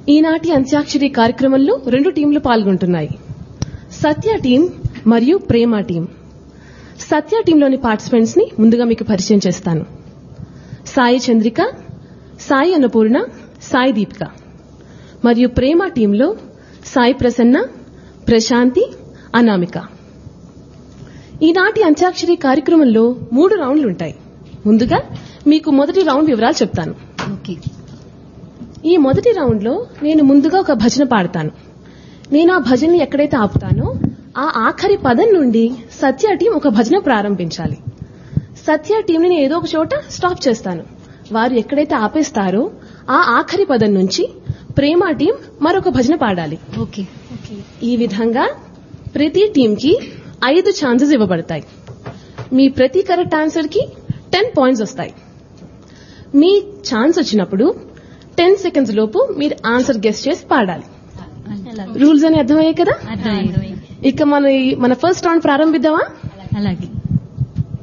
ఈనాటి అంత్యాక్షరి కార్యక్రమంలో రెండు టీంలు పాల్గొంటున్నాయి సత్య టీం మరియు ప్రేమ టీం సత్య టీంలోని పార్టిసిపెంట్స్ ని ముందుగా మీకు పరిచయం చేస్తాను సాయి చంద్రిక సాయి అన్నపూర్ణ సాయి దీపిక మరియు ప్రేమ టీంలో సాయి ప్రసన్న ప్రశాంతి అనామిక ఈనాటి అంత్యాక్షరి కార్యక్రమంలో మూడు రౌండ్లు ఉంటాయి ముందుగా మీకు మొదటి రౌండ్ వివరాలు చెప్తాను ఓకే ఈ మొదటి రౌండ్ లో నేను ముందుగా ఒక భజన పాడతాను నేను ఆ భజనని ఎక్కడైతే ఆపుతానో ఆ ఆఖరి పదం నుండి సత్య టీం ఒక భజన ప్రారంభించాలి సత్య టీంని నేను ఏదో ఒక చోట స్టాప్ చేస్తాను వారు ఎక్కడైతే ఆపేస్తారో ఆ ఆఖరి పదం నుంచి ప్రేమ టీం మరొక భజన పాడాలి ఓకే ఈ విధంగా ప్రతి టీంకి ఐదు ఛాన్సెస్ ఇవ్వబడతాయి మీ ప్రతి కరెక్ట్ ఆన్సర్ కి టెన్ పాయింట్స్ వస్తాయి మీ ఛాన్స్ వచ్చినప్పుడు టెన్ సెకండ్స్ లోపు మీరు ఆన్సర్ గెస్ట్ చేసి పాడాలి రూల్స్ అని అర్థమయ్యాయి కదా అర్థమైంది ఇక మన ఈ- మన ఫస్ట్ రౌండ్ ప్రారంభిద్దామా అలాగే